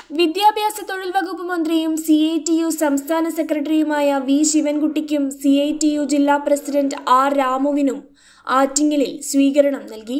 വിദ്യാഭ്യാസ തൊഴിൽ വകുപ്പ് മന്ത്രിയും സി ഐ ടി യു സംസ്ഥാന സെക്രട്ടറിയുമായ വി ശിവൻകുട്ടിക്കും സി ഐ ടി യു ജില്ലാ പ്രസിഡന്റ് ആർ രാമുവിനും ആറ്റിങ്ങലിൽ സ്വീകരണം നൽകി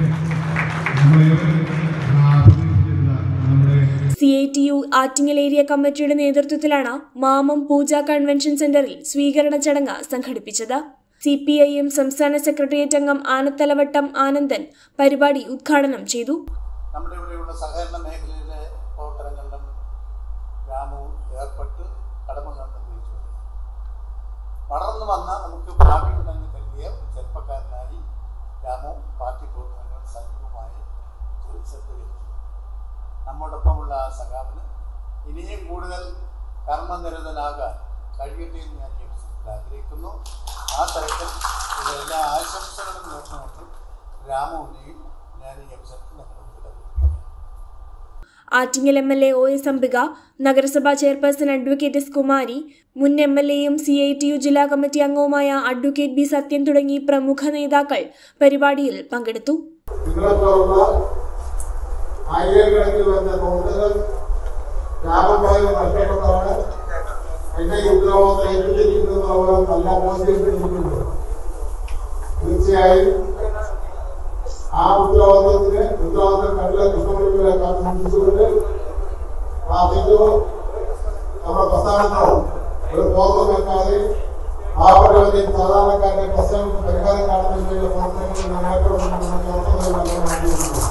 സി ഐ ടി യു ആറ്റിങ്ങൽ ഏരിയ കമ്മിറ്റിയുടെ നേതൃത്വത്തിലാണ് മാമം പൂജ കൺവെൻഷൻ സെന്ററിൽ സ്വീകരണ ചടങ്ങ് സംഘടിപ്പിച്ചത് സി പി ഐ എം സംസ്ഥാന സെക്രട്ടേറിയറ്റ് അംഗം ആനത്തലവട്ടം ആനന്ദൻ പരിപാടി ഉദ്ഘാടനം ചെയ്തു നമ്മുടെ ഇവിടെയുള്ള സഹകരണ മേഖലയിലെ പ്രവർത്തനങ്ങളിലും രാമു ഏർപ്പെട്ട് കടമകൾ നിർവഹിച്ചു വളർന്നു വന്ന നമുക്ക് ഭാവിയുണ്ടെന്ന് കരുതിയ ഒരു ചെറുപ്പക്കാരനായി രാമു പാർട്ടി പ്രവർത്തനങ്ങൾ സജീവമായി ജോലിസെത്തുകയും നമ്മോടൊപ്പമുള്ള ആ സഖാവിന് ഇനിയും കൂടുതൽ കർമ്മനിരതനാകാൻ കഴിയട്ടെ എന്ന് ഞാൻ ഈ അവസരത്തിൽ ആഗ്രഹിക്കുന്നു ആ തരത്തിൽ ഉള്ള എല്ലാ ആശംസകളും നേർന്നുകൊണ്ട് രാമുവിനെയും ഞാൻ ഈ അവസരത്തിൽ നിങ്ങളുടെ മുമ്പിൽ അവതരിപ്പിക്കുന്നു Attingal M L A O S Ambika നഗരസഭാ ചെയർപേഴ്സൺ അഡ്വക്കേറ്റ് എസ് കുമാരി മുൻ എം എൽ എയും സി ഐ ടി യു ജില്ലാ കമ്മിറ്റി അംഗവുമായ അഡ്വക്കേറ്റ് ബി സത്യൻ തുടങ്ങി പ്രമുഖ നേതാക്കൾ പരിപാടിയിൽ പങ്കെടുത്തു നിങ്ങളെപ്പോലുള്ള ആയിരക്കണക്കിന് വരുന്ന നോട്ടുകൾ ലാഭമായി നഷ്ടപ്പെട്ടതാണ് എന്നെ ഈ ഉത്തരവാദിത്തം ഏൽപ്പിച്ചിരിക്കുന്നതുപോലെ നല്ല ബോധ്യപ്പെട്ടിരിക്കുന്നു തീർച്ചയായും ആ ഉത്തരവാദിത്തത്തിന് ഉത്തരവാദിത്തം കണ്ടില്ല കൃഷ്ണമണികളെ കാത്തുസൂക്ഷിച്ചുകൊണ്ട് പ്രാർത്ഥിക്കുന്നു നമ്മുടെ പ്രസ്ഥാനത്തോ ഒരു ബോധം വെക്കാതെ പാവപ്പെട്ടവരുടെയും സാധാരണക്കാരുടെ പ്രശ്നങ്ങൾക്ക് പരിഹാരം കാണുന്നതിനുള്ള പ്രവർത്തനങ്ങൾ നന്നാക്കണമെന്ന് ഉറപ്പുനൽകുന്നു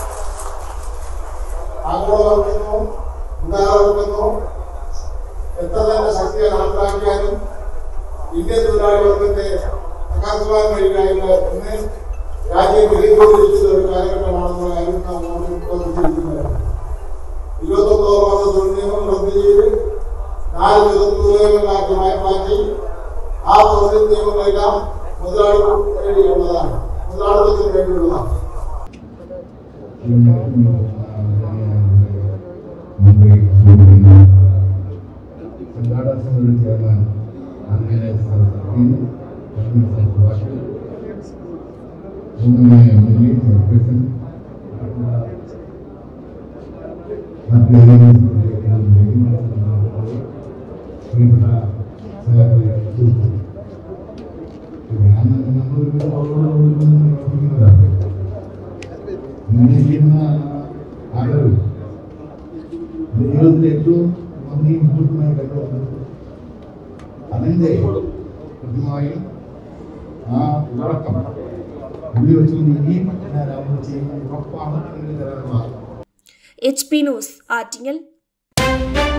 ആഗോളവൽക്കരണവും ഉദാഹരണവും എത്ര തന്നെ ശക്തിയെ നടപ്പിലാക്കിയാലും ഇന്ത്യൻ തൊഴിലാളി വർഗത്തെ പ്രകാശമാൻ കഴിയില്ല എന്ന് രാജ്യം വിലയിരുത്തിയിരിക്കുന്ന ഒരു കാലഘട്ടമാണെന്നുള്ള കാര്യം നാം ഓർമ്മിപ്പിക്കുന്നത് ഇരുപത്തൊമ്പത് മാസം തൊഴിൽ നിയമം റദ്ദ് ചെയ്ത് നാല് തൊഴിലുകളാക്കി മാറ്റി ആ തൊഴിൽ നിയമങ്ങളെല്ലാം മുതലാളികൾക്ക് വേണ്ടിയുള്ളതാണ് മുതലാളികൾക്ക് വേണ്ടിയുള്ളതാണ് സംഘാടക സമിതി ചെയർമാൻ അങ്ങനെ മൂന്നായ എം എൽ എ ചെയർപേഴ്സൺ പ്രിയപ്പെട്ട സഹോദരി സുഹൃത്തുക്കളെ ഞാൻ നമ്മളൊരു പ്രവർത്തിക്കുന്നതാണ് ഇങ്ങനെ ചെയ്യുന്ന അറിവ് ജീവിതത്തിൽ ഏറ്റവും നന്ദി മുഹൂർത്തമായ ഘട്ടമാണ് അതിൻ്റെ കൃത്യമായും ആ ഉറക്കം ഉള്ളിൽ വെച്ചുകൊണ്ട് ഇനിയും ഞാൻ അവർ ചെയ്യുന്ന ഉറപ്പാണ് അതിന് തരാനുള്ള എച്ച് പി ന്യൂസ് ആറ്റിങ്ങൽ